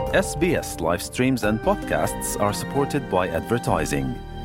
SBS live streams and podcasts are supported by advertising.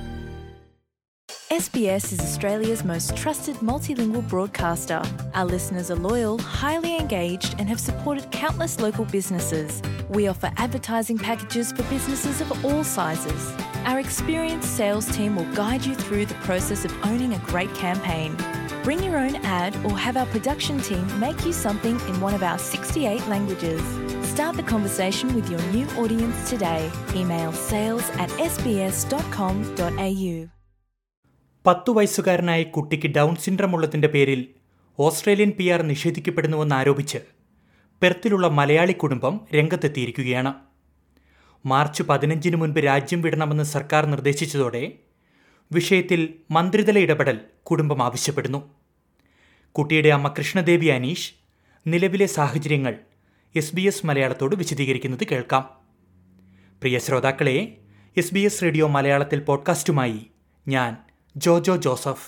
SBS is Australia's most trusted multilingual broadcaster. Our listeners are loyal, highly engaged, and have supported countless local businesses. We offer advertising packages for businesses of all sizes. Our experienced sales team will guide you through the process of owning a great campaign. Bring your own ad or have our production team make you something in one of our 68 languages. Start the conversation with your new audience today. Email sales at sbs.com.au. പത്തു വയസ്സുകാരനായ കുട്ടിക്ക് down syndrome ഉള്ളതിന്റെ പേരിൽ Australian P R നിഷേധിക്കപ്പെടുന്നുവെന്ന് ആരോപിച്ച് പെർത്തിലുള്ള മലയാളി കുടുംബം രംഗത്തെത്തിയിരിക്കുകയാണ് March പതിനഞ്ചിന് മുൻപ് രാജ്യം വിടണമെന്ന് സർക്കാർ നിർദ്ദേശിച്ചതോടെ വിഷയത്തിൽ മന്ത്രിതല ഇടപെടൽ കുടുംബം ആവശ്യപ്പെടുന്നു കുട്ടിയുടെ അമ്മ കൃഷ്ണദേവി അനീഷ് നിലവിലെ സാഹചര്യങ്ങൾ എസ് ബി എസ് മലയാളത്തോട് വിശദീകരിക്കുന്നത് കേൾക്കാം പ്രിയ ശ്രോതാക്കളെ എസ് ബി എസ് റേഡിയോ മലയാളത്തിൽ പോഡ്കാസ്റ്റുമായി ഞാൻ ജോജോ ജോസഫ്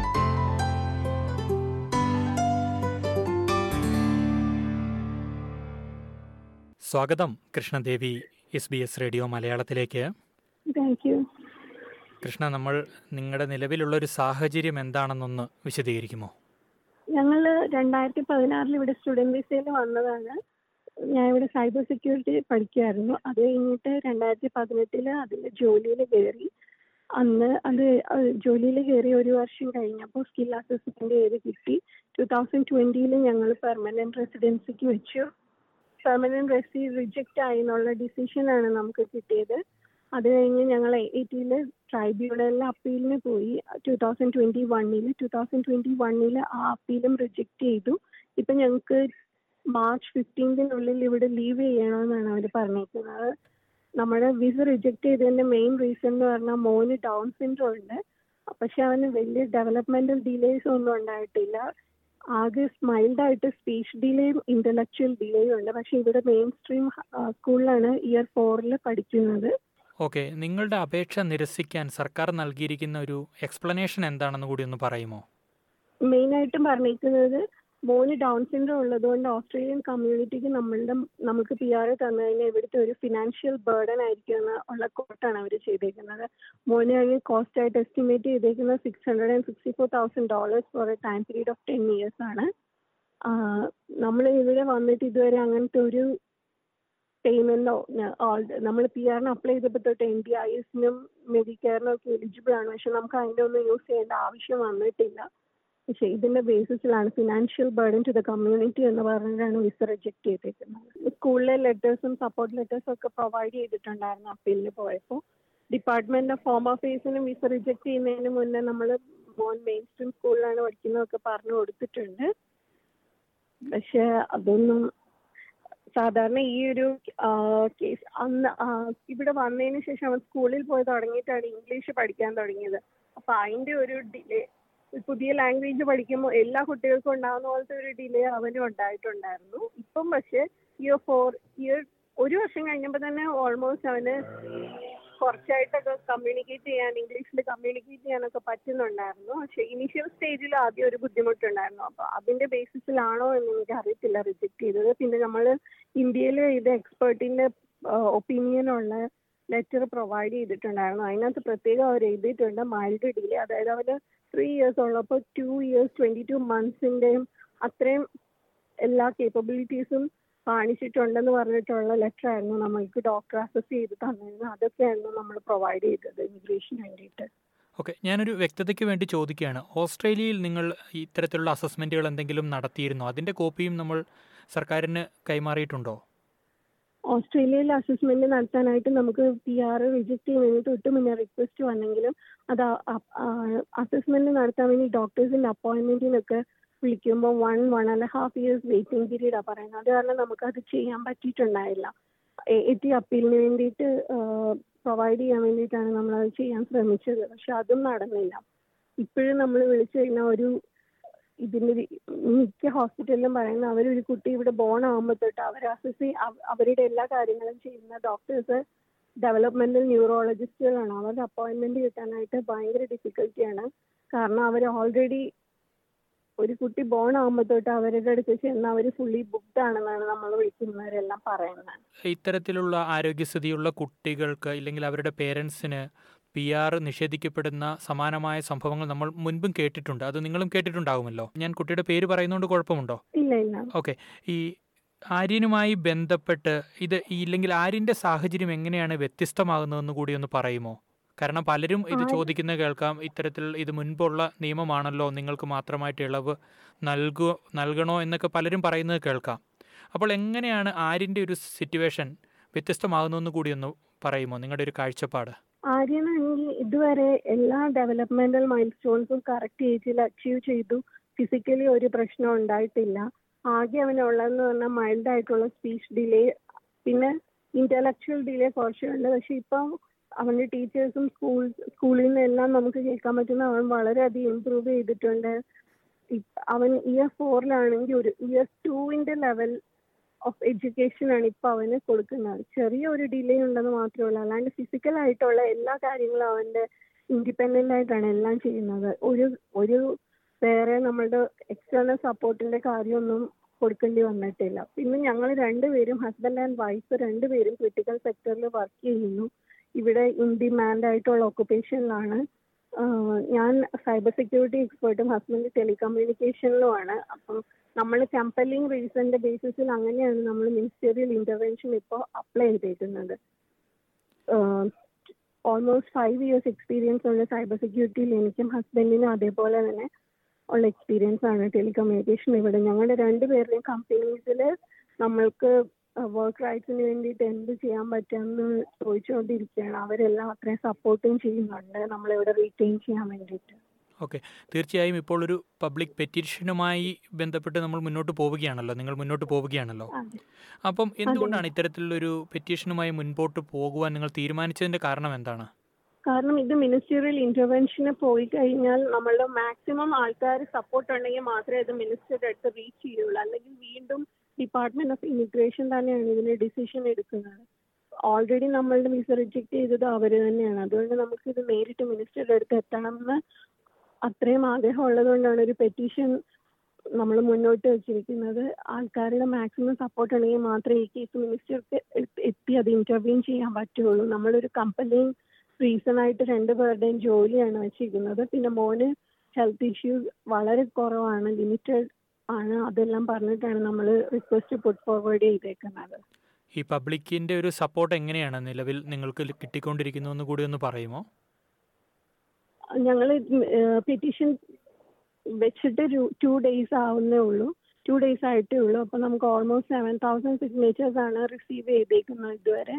സ്വാഗതം Krishnadevi S B S radio മലയാളത്തിലേക്ക് താങ്ക് യു കൃഷ്ണ നമ്മൾ നിങ്ങളുടെ നിലവിലുള്ള ഒരു സാഹചര്യം എന്താണെന്നൊന്ന് വിശദീകരിക്കുമോ ഞങ്ങൾ രണ്ടായിരത്തി പതിനാറിൽ ഇവിടെ സ്റ്റുഡൻറ് വിസയിൽ വന്നതാണ് ഞാൻ ഇവിടെ സൈബർ സെക്യൂരിറ്റി പഠിക്കുമായിരുന്നു അത് കഴിഞ്ഞിട്ട് രണ്ടായിരത്തി പതിനെട്ടിൽ അതിൽ ജോലിയിൽ കയറി അന്ന് അത് ജോലിയിൽ കയറി ഒരു വർഷം കഴിഞ്ഞപ്പോൾ സ്കിൽ അസസ്മെന്റ് ചെയ്ത് കിട്ടി ടു തൗസൻഡ് ട്വന്റിയിൽ ഞങ്ങൾ പെർമനന്റ് റെസിഡൻസിക്ക് വെച്ചു പെർമനന്റ് റെസി റിജക്റ്റ് ആയി എന്നുള്ള ഡിസിഷനാണ് നമുക്ക് കിട്ടിയത് അത് കഴിഞ്ഞ് ഞങ്ങൾ എയ്റ്റിയിൽ ട്രൈബ്യൂണലിൽ അപ്പീലിന് പോയി ടു തൗസൻഡ് ട്വന്റി വണ്ണിൽ ടു തൗസൻഡ് ട്വന്റി വണ്ണിൽ ആ അപ്പീലും റിജക്റ്റ് ചെയ്തു ഇപ്പം ഞങ്ങൾക്ക് മാർച്ച് ഫിഫ്റ്റീൻത്തിനുള്ളിൽ ഇവിടെ ലീവ് ചെയ്യണമെന്നാണ് അവർ പറഞ്ഞേക്കുന്നത് നമ്മുടെ വിസ റിജക്റ്റ് ചെയ്തതിന്റെ മെയിൻ റീസൺ എന്ന് പറഞ്ഞാൽ മോന് ഡൗൺ സിൻഡ്രോം ഉണ്ട് പക്ഷെ അവന് വലിയ ഡെവലപ്മെന്റൽ ഡിലേസ് ഒന്നും ഉണ്ടായിട്ടില്ല ആകെ മൈൽഡായിട്ട് സ്പീച്ച് ഡിലേയും ഇന്റലക്ച്വൽ ഡിലേയും ഉണ്ട് പക്ഷെ ഇവിടെ മെയിൻ സ്ട്രീം സ്കൂളിലാണ് ഇയർ ഫോറിൽ പഠിക്കുന്നത് ഓക്കെ നിങ്ങളുടെ അപേക്ഷ നിരസിക്കാൻ സർക്കാർ നൽകിയിരിക്കുന്ന ഒരു എക്സ്പ്ലനേഷൻ എന്താണെന്ന് കൂടി ഒന്ന് പറയുമോ മെയിനായിട്ടും പറഞ്ഞിരിക്കുന്നത് മോന് ഡൗൺ സിൻഡ്രോം ഉള്ളതുകൊണ്ട് ഓസ്ട്രേലിയൻ കമ്മ്യൂണിറ്റിക്ക് നമ്മളുടെ നമുക്ക് പി ആർ തന്നു കഴിഞ്ഞാൽ ഇവിടുത്തെ ഒരു ഫിനാൻഷ്യൽ ബേർഡൻ ആയിരിക്കും എന്ന് ഉള്ള കോട്ടാണ് അവർ ചെയ്തേക്കുന്നത് മോന് അതിന് കോസ്റ്റ് ആയിട്ട് എസ്റ്റിമേറ്റ് ചെയ്തേക്കുന്നത് six hundred and sixty four thousand dollars for a time period of ten years ആണ് നമ്മൾ ഇവിടെ വന്നിട്ട് ഇതുവരെ അങ്ങനത്തെ ഒരു പേയ്മെന്റോ നമ്മൾ പി ആറിന് അപ്ലൈ ചെയ്തപ്പോൾ തൊട്ട് എൻ ഡി ഐ എസിനും മെഡിക്കെയറിനും ഒക്കെ എലിജിബിൾ ആണ് പക്ഷെ നമുക്ക് അതിൻ്റെ ഒന്നും യൂസ് ചെയ്യേണ്ട ആവശ്യം വന്നിട്ടില്ല പക്ഷെ ഇതിന്റെ ബേസിസിലാണ് financial burden to the community എന്ന് പറഞ്ഞിട്ടാണ് വിസ റിജക്ട് ചെയ്തേക്കുന്നത് സ്കൂളിലെ ലെറ്റേഴ്സും സപ്പോർട്ട് ലെറ്റേഴ്സും ഒക്കെ പ്രൊവൈഡ് ചെയ്തിട്ടുണ്ടായിരുന്നു അപ്പീലിന് പോയപ്പോൾ ഡിപ്പാർട്ട്മെന്റ് ഓഫ് ഹോം അഫയേഴ്സിനും വിസ റിജക്ട് ചെയ്യുന്നതിന് മുന്നേ നമ്മൾ മോൻ മെയിൻ സ്ട്രീം സ്കൂളിലാണ് പഠിക്കുന്നതൊക്കെ പറഞ്ഞു കൊടുത്തിട്ടുണ്ട് പക്ഷെ അതൊന്നും സാധാരണ ഈ ഒരു കേസ് അന്ന് ഇവിടെ വന്നതിന് ശേഷം അവൻ സ്കൂളിൽ പോയി തുടങ്ങിയിട്ടാണ് ഇംഗ്ലീഷ് പഠിക്കാൻ തുടങ്ങിയത് അപ്പൊ അതിന്റെ ഒരു ഡിലേ പുതിയ ലാംഗ്വേജ് പഠിക്കുമ്പോൾ എല്ലാ കുട്ടികൾക്കും ഉണ്ടാകുന്ന പോലത്തെ ഒരു ഡിലേ അവനും ഉണ്ടായിട്ടുണ്ടായിരുന്നു ഇപ്പം പക്ഷെ ഇയർ ഫോർ ഇയർ ഒരു വർഷം കഴിഞ്ഞപ്പോൾ തന്നെ ഓൾമോസ്റ്റ് അവന് കുറച്ചായിട്ടൊക്കെ കമ്മ്യൂണിക്കേറ്റ് ചെയ്യാൻ ഇംഗ്ലീഷിൽ കമ്മ്യൂണിക്കേറ്റ് ചെയ്യാനൊക്കെ പറ്റുന്നുണ്ടായിരുന്നു പക്ഷെ ഇനീഷ്യൽ സ്റ്റേജിൽ ആദ്യം ഒരു ബുദ്ധിമുട്ടുണ്ടായിരുന്നു അപ്പോൾ അതിന്റെ ബേസിസിലാണോ എന്ന് എനിക്ക് അറിയത്തില്ല റിജക്ട് ചെയ്തത് പിന്നെ നമ്മൾ ഇന്ത്യയിൽ ഇത് എക്സ്പേർട്ടിന്റെ ഒപ്പീനിയനുള്ള ലെറ്റർ പ്രൊവൈഡ് ചെയ്തിട്ടുണ്ടായിരുന്നു അതിനകത്ത് പ്രത്യേകം അവർ എഴുതിയിട്ടുണ്ട് മൈൽഡ് ഡിലേ അതായത് അവര് ത്രീ ഇയേഴ്സ് ഉള്ളപ്പോൾ ടു ഇയേഴ്സ് ട്വന്റി ടു മന്ത്സിന്റെയും അത്രയും എല്ലാ കേപ്പബിലിറ്റീസും കാണിച്ചിട്ടുണ്ടെന്ന് പറഞ്ഞിട്ടുള്ള ലെറ്റർ ആയിരുന്നു നമ്മൾക്ക് ഡോക്ടർ അസസ് ചെയ്ത് തന്നിരുന്നത് അതൊക്കെയായിരുന്നു നമ്മൾ പ്രൊവൈഡ് ചെയ്തത് ഇമിഗ്രേഷന് വേണ്ടിയിട്ട് ഓക്കെ ഞാനൊരു വ്യക്തതയ്ക്ക് വേണ്ടി ചോദിക്കുകയാണ് ഓസ്ട്രേലിയയിൽ നിങ്ങൾ ഇത്തരത്തിലുള്ള അസസ്മെന്റുകൾ എന്തെങ്കിലും നടത്തിയിരുന്നോ അതിന്റെ കോപ്പിയും നമ്മൾ സർക്കാരിന് കൈമാറിയിട്ടുണ്ടോ ഓസ്ട്രേലിയയിൽ അസസ്മെന്റ് നടത്താനായിട്ട് നമുക്ക് പി ആർ റിജക്ട് ചെയ്യുന്നതിന് തൊട്ട് മുന്നേ റിക്വസ്റ്റ് വന്നെങ്കിലും അത് അസസ്മെന്റ് നടത്താൻ വേണ്ടി ഡോക്ടേഴ്സിന്റെ അപ്പോയിന്റ്മെന്റിനൊക്കെ വിളിക്കുമ്പോൾ one one and half years waiting പീരീഡാണ് പറയുന്നത് അത് കാരണം നമുക്ക് അത് ചെയ്യാൻ പറ്റിയിട്ടുണ്ടായില്ല എത്തി അപ്പീലിന് വേണ്ടിയിട്ട് പ്രൊവൈഡ് ചെയ്യാൻ വേണ്ടിയിട്ടാണ് നമ്മൾ അത് ചെയ്യാൻ ശ്രമിച്ചത് പക്ഷെ അതും നടന്നില്ല ഇപ്പോഴും നമ്മൾ വിളിച്ചു കഴിഞ്ഞാൽ ഒരു ഇതിന്റെ മിക്ക ഹോസ്പിറ്റലിലും പറയുന്ന അവരൊരു കുട്ടി ഇവിടെ ബോൺ ആകുമ്പോൾ തൊട്ട് അവർ അസസ് അവരുടെ എല്ലാ കാര്യങ്ങളും ചെയ്യുന്ന ഡോക്ടേഴ്സ് ഡെവലപ്മെന്റൽ ന്യൂറോളജിസ്റ്റുകളാണ് അവരുടെ അപ്പോയിന്റ്മെന്റ് കിട്ടാനായിട്ട് ഭയങ്കര ഡിഫിക്കൽറ്റിയാണ് കാരണം അവർ ഓൾറെഡി ഒരു കുട്ടി ബോൺ ആകുമ്പോൾ തൊട്ട് അവരുടെ അടുത്ത് ചെന്ന് അവർ ഫുള്ളി ബുക്ക്ഡ് ആണെന്നാണ് നമ്മൾ വിളിക്കുന്നവരെല്ലാം പറയുന്നത് ഇത്തരത്തിലുള്ള ആരോഗ്യസ്ഥിതിയുള്ള കുട്ടികൾക്ക് ഇല്ലെങ്കിൽ അവരുടെ പേരൻസിന് പി ആർ നിഷേധിക്കപ്പെടുന്ന സമാനമായ സംഭവങ്ങൾ നമ്മൾ മുൻപും കേട്ടിട്ടുണ്ട് അത് നിങ്ങളും കേട്ടിട്ടുണ്ടാകുമല്ലോ ഞാൻ കുട്ടിയുടെ പേര് പറയുന്നതുകൊണ്ട് കുഴപ്പമുണ്ടോ ഇല്ല ഇല്ല ഓക്കെ ഈ ആര്യനുമായി ബന്ധപ്പെട്ട് ഇത് ഈ ഇല്ലെങ്കിൽ ആര്യന്റെ സാഹചര്യം എങ്ങനെയാണ് വ്യത്യസ്തമാകുന്നതെന്ന് കൂടി ഒന്ന് പറയുമോ കാരണം പലരും ഇത് ചോദിക്കുന്ന കേൾക്കാം ഇത്തരത്തിൽ ഇത് മുൻപുള്ള നിയമമാണല്ലോ നിങ്ങൾക്ക് മാത്രമായിട്ട് ഇളവ് നൽകു നൽകണോ എന്നൊക്കെ പലരും പറയുന്നത് കേൾക്കാം അപ്പോൾ എങ്ങനെയാണ് ആര്യന്റെ ഒരു സിറ്റുവേഷൻ വ്യത്യസ്തമാകുന്നതെന്ന് കൂടി ഒന്ന് പറയുമോ നിങ്ങളുടെ ഒരു കാഴ്ചപ്പാട് ആര്യനാണെങ്കിൽ ഇതുവരെ എല്ലാ ഡെവലപ്മെന്റൽ മൈൽ സ്റ്റോൺസും കറക്റ്റ് ഏജിൽ അച്ചീവ് ചെയ്തു ഫിസിക്കലി ഒരു പ്രശ്നം ഉണ്ടായിട്ടില്ല ആകെ അവനുള്ളതെന്ന് പറഞ്ഞാൽ മൈൽഡ് ആയിട്ടുള്ള സ്പീച്ച് ഡിലേ പിന്നെ ഇന്റലക്ച്വൽ ഡിലേ കുറച്ചുണ്ട് പക്ഷെ ഇപ്പം അവന്റെ ടീച്ചേഴ്സും സ്കൂൾ സ്കൂളിൽ നിന്നെല്ലാം നമുക്ക് കേൾക്കാൻ പറ്റുന്ന അവൻ വളരെയധികം ഇമ്പ്രൂവ് ചെയ്തിട്ടുണ്ട് ഇപ്പ- അവൻ ഇയർ ഫോറിലാണെങ്കിൽ ഒരു ഇയർ ടുവിന്റെ ലെവൽ ഓഫ് എഡ്യൂക്കേഷൻ ആണ് ഇപ്പൊ അവന് കൊടുക്കുന്നത് ചെറിയ ഒരു ഡിലേ ഉണ്ടെന്ന് മാത്രമേ ഉള്ളൂ അല്ലാണ്ട് ഫിസിക്കൽ ആയിട്ടുള്ള എല്ലാ കാര്യങ്ങളും അവന്റെ ഇൻഡിപെൻഡന്റ് ആയിട്ടാണ് എല്ലാം ചെയ്യുന്നത് ഒരു ഒരു വേറെ നമ്മളുടെ എക്സ്റ്റേണൽ സപ്പോർട്ടിന്റെ കാര്യമൊന്നും കൊടുക്കേണ്ടി വന്നിട്ടില്ല പിന്നെ ഞങ്ങൾ രണ്ടുപേരും ഹസ്ബൻഡ് ആൻഡ് വൈഫ് രണ്ടുപേരും ക്രിട്ടിക്കൽ സെക്ടറിൽ വർക്ക് ചെയ്യുന്നു ഇവിടെ ഇൻ ഡിമാൻഡ് ആയിട്ടുള്ള ഓക്കുപേഷനിലാണ് ഞാൻ സൈബർ സെക്യൂരിറ്റി എക്സ്പേർട്ടും ഹസ്ബൻഡ് ടെലികമ്മ്യൂണിക്കേഷനിലുമാണ് അപ്പം നമ്മൾ കമ്പലിംഗ് റീസണിന്റെ ബേസിസിൽ അങ്ങനെയാണ് നമ്മൾ മിനിസ്റ്റീരിയൽ ഇന്റർവെൻഷൻ ഇപ്പോൾ അപ്ലൈ ചെയ്തേക്കുന്നത് ഓൾമോസ്റ്റ് ഫൈവ് ഇയേഴ്സ് എക്സ്പീരിയൻസ് ഉള്ള സൈബർ സെക്യൂരിറ്റിയിൽ എനിക്കും ഹസ്ബൻഡിനും അതേപോലെ തന്നെ ഉള്ള എക്സ്പീരിയൻസ് ആണ് ടെലികമ്മ്യൂണിക്കേഷൻ ഇവിടെ ഞങ്ങളുടെ രണ്ടുപേരുടെയും കമ്പനീസിൽ നമ്മൾക്ക് വർക്ക് റൈറ്റ്സിന് വേണ്ടിയിട്ട് എന്ത് ചെയ്യാൻ പറ്റുമെന്ന് ചോദിച്ചുകൊണ്ടിരിക്കുകയാണ് അവരെല്ലാം അത്രയും സപ്പോർട്ടും ചെയ്യുന്നുണ്ട് നമ്മളിവിടെ റീറ്റെയിൻ ചെയ്യാൻ വേണ്ടിയിട്ട് ഓക്കെ തീർച്ചയായും ഇപ്പോൾ ഒരു പബ്ലിക് പെറ്റീഷനുമായി ബന്ധപ്പെട്ട് നമ്മൾ മുന്നോട്ട് പോവുകയാണല്ലോ നിങ്ങൾ മുന്നോട്ട് പോവുകയാണല്ലോ അതെ അപ്പം എന്തുകൊണ്ടാണ് ഇത്തരത്തിലുള്ളൊരു പെറ്റീഷനുമായി മുൻപോട്ട് പോകുവാൻ നിങ്ങൾ തീരുമാനിച്ചതിന്റെ കാരണം എന്താണ് കാരണം ഇത് മിനിസ്റ്റീരിയൽ ഇന്റർവെൻഷന് പോയി കഴിഞ്ഞാൽ നമ്മളുടെ മാക്സിമം ആൾക്കാർ സപ്പോർട്ട് ഉണ്ടെങ്കിൽ മാത്രമേ ഇത് മിനിസ്റ്ററുടെ അടുത്ത് റീച്ച് ചെയ്യുള്ളൂ അല്ലെങ്കിൽ വീണ്ടും ഡിപ്പാർട്ട്മെന്റ് ഓഫ് ഇമിഗ്രേഷൻ തന്നെയാണ് ഇതിന് ഡിസിഷൻ എടുക്കുന്നത് ഓൾറെഡി നമ്മളുടെ വിസ റിജക്ട് ചെയ്തത് അവർ തന്നെയാണ് അതുകൊണ്ട് നമുക്ക് ഇത് നേരിട്ട് മിനിസ്റ്ററുടെ അടുത്ത് എത്തണം എന്ന് അത്രയും ആഗ്രഹം ഉള്ളതുകൊണ്ടാണ് ഒരു പെറ്റീഷൻ നമ്മൾ മുന്നോട്ട് വെച്ചിരിക്കുന്നത് ആൾക്കാരുടെ മാക്സിമം സപ്പോർട്ട് ഉണ്ടെങ്കിൽ മാത്രമേ ഈ കേസ് മിനിസ്റ്റർക്ക് എത്തി അത് ഇന്റർവ്യൂ ചെയ്യാൻ പറ്റുള്ളൂ നമ്മളൊരു കമ്പനി റീസൺ ആയിട്ട് രണ്ടുപേരുടെയും ജോലിയാണ് വെച്ചിരിക്കുന്നത് പിന്നെ മോന് ഹെൽത്ത് ഇഷ്യൂസ് വളരെ കുറവാണ് ലിമിറ്റഡ് ആണ് അതെല്ലാം പറഞ്ഞിട്ടാണ് നമ്മൾ റിക്വസ്റ്റ് പുട്ട് ഫോർവേഡ് ചെയ്തേക്കുന്നത് ഈ പബ്ലിക്കിന്റെ ഒരു സപ്പോർട്ട് എങ്ങനെയാണ് നിലവിൽ നിങ്ങൾക്ക് കിട്ടിക്കൊണ്ടിരിക്കുന്നു എന്ന് കൂടി ഒന്ന് പറയുമോ ഞങ്ങൾ പെറ്റീഷൻ വെച്ചിട്ട് ടു ഡേയ്സ് ആവുന്നേ ഉള്ളൂ ടു ഡേയ്സ് ആയിട്ടേ ഉള്ളൂ അപ്പൊ നമുക്ക് ഓൾമോസ്റ്റ് സെവൻ തൗസൻഡ് സിഗ്നേച്ചേഴ്സ് ആണ് റിസീവ് ചെയ്തേക്കുന്നത് ഇതുവരെ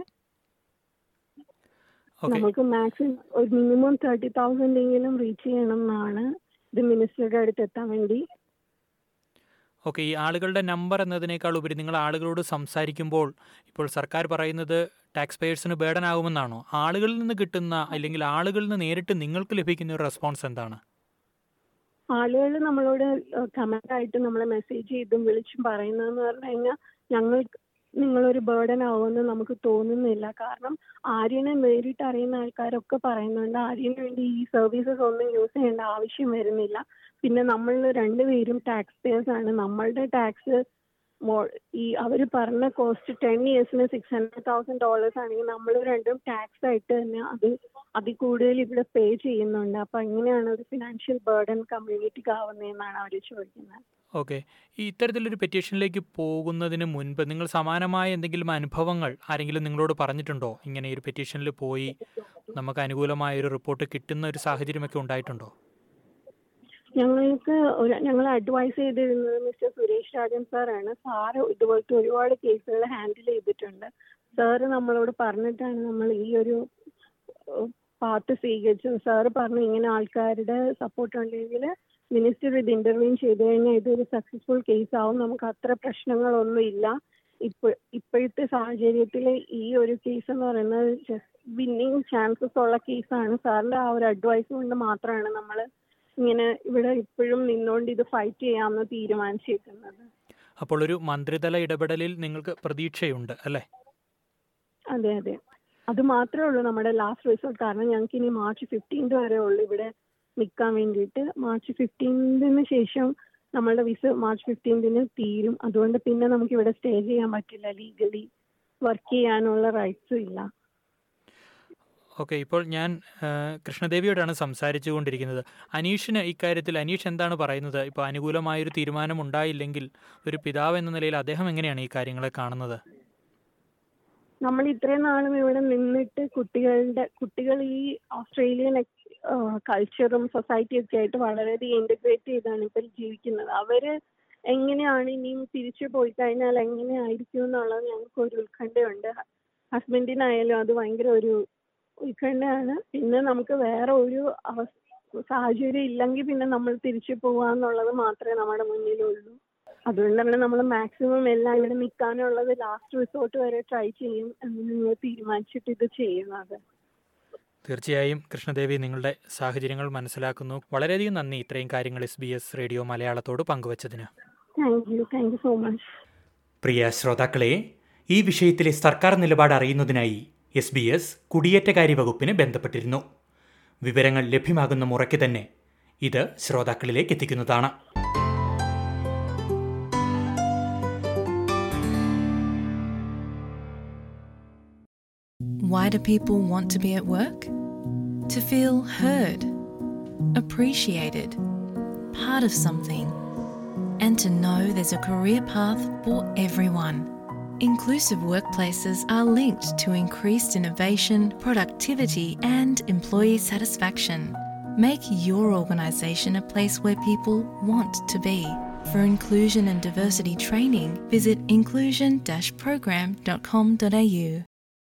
ഓക്കെ നമുക്ക് മാക്സിമം ഒരു മിനിമം തേർട്ടി തൗസൻഡ് എങ്കിലും റീച്ച് ചെയ്യണം എന്നാണ് ഇത് മിനിസ്റ്ററുടെ അടുത്ത് എത്താൻ വേണ്ടി ഓക്കെ ഈ ആളുകളുടെ നമ്പർ എന്നതിനേക്കാൾ ഉപരി നിങ്ങൾ ആളുകളോട് സംസാരിക്കുമ്പോൾ ഇപ്പോൾ സർക്കാർ പറയുന്നത് ടാക്സ് പേയേഴ്സിന് ബേഡൻ ആകുമെന്നാണോ ആളുകളിൽ നിന്ന് കിട്ടുന്ന അല്ലെങ്കിൽ ആളുകളിൽ നിന്ന് നേരിട്ട് നിങ്ങൾക്ക് ലഭിക്കുന്ന ഒരു റെസ്പോൺസ് എന്താണ് ആളുകൾ നമ്മളോട് കമന്റ് ആയിട്ട് നമ്മളെ മെസ്സേജ് ചെയ്തും വിളിച്ചും പറയുന്നതെന്ന് പറഞ്ഞു കഴിഞ്ഞാൽ ഞങ്ങൾ നിങ്ങളൊരു ബേർഡൻ ആവുമെന്ന് നമുക്ക് തോന്നുന്നില്ല കാരണം ആര്യനെ നേരിട്ട് അറിയുന്ന ആൾക്കാരൊക്കെ പറയുന്നുണ്ട് ആര്യന് വേണ്ടി ഈ സർവീസസ് ഒന്നും യൂസ് ചെയ്യേണ്ട ആവശ്യം വരുന്നില്ല പിന്നെ നമ്മൾ രണ്ടുപേരും ടാക്സ് പേയേഴ്സ് ആണ് നമ്മളുടെ ടാക്സ് ഈ അവർ പറഞ്ഞ കോസ്റ്റ് ടെൻ ഇയേഴ്സിന് സിക്സ് ഹൺഡ്രഡ് തൗസൻഡ് ഡോളേഴ്സ് ആണെങ്കിൽ നമ്മൾ രണ്ടും ടാക്സ് ആയിട്ട് തന്നെ അത് അതിൽ കൂടുതൽ ഇവിടെ പേ ചെയ്യുന്നുണ്ട് അപ്പൊ എങ്ങനെയാണ് ഒരു ഫിനാൻഷ്യൽ ബേർഡൻ കമ്മ്യൂണിറ്റിക്ക് ആവുന്നതെന്നാണ് അവർ ചോദിക്കുന്നത് ഓക്കെ ഈ ഇത്തരത്തിലൊരു പെറ്റീഷനിലേക്ക് പോകുന്നതിന് മുൻപ് നിങ്ങൾ സമാനമായ എന്തെങ്കിലും അനുഭവങ്ങൾ ആരെങ്കിലും നിങ്ങളോട് പറഞ്ഞിട്ടുണ്ടോ ഇങ്ങനെ ഈ ഒരു പെറ്റീഷനിൽ പോയി നമുക്ക് അനുകൂലമായ ഒരു റിപ്പോർട്ട് കിട്ടുന്ന ഒരു സാഹചര്യമൊക്കെ ഉണ്ടായിട്ടുണ്ടോ ഞങ്ങൾക്ക് ഒരു ഞങ്ങൾ അഡ്വൈസ് ചെയ്തിരുന്നത് മിസ്റ്റർ സുരേഷ് രാജൻ സാറാണ് സാറ് ഇതുപോലത്തെ ഒരുപാട് കേസുകൾ ഹാൻഡിൽ ചെയ്തിട്ടുണ്ട് സാറ് നമ്മളോട് പറഞ്ഞിട്ടാണ് നമ്മൾ ഈ ഒരു പാർട്ട് സ്വീകരിച്ചത് സാറ് പറഞ്ഞു ഇങ്ങനെ ആൾക്കാരുടെ സപ്പോർട്ട് ഉണ്ടെങ്കിൽ മിനിസ്റ്റർ ഇത് ഇന്റർവ്യൂ ചെയ്തു കഴിഞ്ഞാൽ ഇതൊരു സക്സസ്ഫുൾ കേസ് ആവും നമുക്ക് അത്ര പ്രശ്നങ്ങളൊന്നും ഇല്ല ഇപ്പൊ ഇപ്പോഴത്തെ സാഹചര്യത്തിൽ ഈ ഒരു കേസ് എന്ന് പറയുന്നത് വിന്നിങ് ചാൻസസ് ഉള്ള കേസാണ് സാറിന്റെ ആ ഒരു അഡ്വൈസ് കൊണ്ട് മാത്രമാണ് നമ്മൾ ഇങ്ങനെ ഇവിടെ ഇപ്പോഴും നിന്നുകൊണ്ട് ഇത് ഫൈറ്റ് ചെയ്യാമെന്ന് തീരുമാനിച്ചേക്കുന്നത് അപ്പോൾ ഒരു മന്ത്രിതല ഇടപെടലിൽ നിങ്ങൾക്ക് പ്രതീക്ഷയുണ്ട് അല്ലേ അതെ അതെ അത് മാത്രമേ ഉള്ളൂ നമ്മുടെ ലാസ്റ്റ് റിസോർട്ട് കാരണം ഞങ്ങൾക്ക് ഇനി മാർച്ച് ഫിഫ്റ്റീൻത് വരെ ഉള്ളൂ ഇവിടെ നിൽക്കാൻ വേണ്ടിയിട്ട് മാർച്ച് ഫിഫ്റ്റീൻതിന് ശേഷം നമ്മളുടെ വിസ മാർച്ച് ഫിഫ്റ്റീൻതിന് തീരും അതുകൊണ്ട് പിന്നെ നമുക്ക് ഇവിടെ സ്റ്റേ ചെയ്യാൻ പറ്റില്ല ലീഗലി വർക്ക് ചെയ്യാനുള്ള റൈറ്റ്സും ഇല്ല ഓക്കെ ഇപ്പോൾ ഞാൻ ആ, കൃഷ്ണദേവിയോടാണ് സംസാരിച്ചു കൊണ്ടിരിക്കുന്നത് അനീഷിന് ഇക്കാര്യത്തിൽ അനീഷ് എന്താണ് പറയുന്നത് ഇപ്പോൾ അനുകൂലമായൊരു തീരുമാനം ഉണ്ടായില്ലെങ്കിൽ ഒരു പിതാവ് എന്ന നിലയിൽ അദ്ദേഹം എങ്ങനെയാണ് ഈ കാര്യങ്ങളെ കാണുന്നത് നമ്മൾ ഇത്രയും നാളും ഇവിടെ നിന്നിട്ട് കുട്ടികളുടെ കുട്ടികൾ ഈ ഓസ്ട്രേലിയൻ കൾച്ചറും സൊസൈറ്റിയും ഒക്കെ ആയിട്ട് വളരെയധികം ഇന്റഗ്രേറ്റ് ചെയ്താണ് ഇപ്പോൾ ജീവിക്കുന്നത് അവര് എങ്ങനെയാണ് ഇനിയും തിരിച്ചു പോയി കഴിഞ്ഞാൽ എങ്ങനെയായിരിക്കും എന്നുള്ളത് ഞങ്ങൾക്ക് ഒരു ഉത്കണ്ഠയുണ്ട് ഹസ്ബൻഡിനായാലും അത് ഭയങ്കര ഒരു ഉത്കണ്ഠയാണ് പിന്നെ നമുക്ക് വേറെ ഒരു അവസ്ഥ സാഹചര്യം ഇല്ലെങ്കിൽ പിന്നെ നമ്മൾ തിരിച്ചു പോവാന്നുള്ളത് മാത്രമേ നമ്മുടെ മുന്നിലുള്ളൂ അതുകൊണ്ട് തന്നെ നമ്മൾ മാക്സിമം എല്ലാം ഇവിടെ നിൽക്കാനുള്ളത് ലാസ്റ്റ് റിസോർട്ട് വരെ ട്രൈ ചെയ്യും എന്ന് നിങ്ങൾ തീരുമാനിച്ചിട്ട് ഇത് ചെയ്യുന്നത് തീർച്ചയായും കൃഷ്ണദേവി നിങ്ങളുടെ സാഹചര്യങ്ങൾ മനസ്സിലാക്കുന്നു വളരെയധികം നന്ദി ഇത്രയും കാര്യങ്ങൾ എസ് ബി എസ് റേഡിയോ മലയാളത്തോട് പങ്കുവച്ചതിന് thank you thank you so much പ്രിയ ശ്രോതാക്കളെ ഈ വിഷയത്തിലെ സർക്കാർ നിലപാട് അറിയുന്നതിനായി എസ് ബി എസ് കുടിയേറ്റകാര്യ വകുപ്പിന് ബന്ധപ്പെട്ടിരുന്നു വിവരങ്ങൾ ലഭ്യമാകുന്ന മുറയ്ക്ക് തന്നെ ഇത് ശ്രോതാക്കളിലേക്ക് എത്തിക്കുന്നതാണ് Why do people want to be at work? To feel heard, appreciated, part of something, and to know there's a career path for everyone. Inclusive workplaces are linked to increased innovation, productivity, and employee satisfaction. Make your organisation a place where people want to be. For inclusion and diversity training, visit inclusion-program.com.au.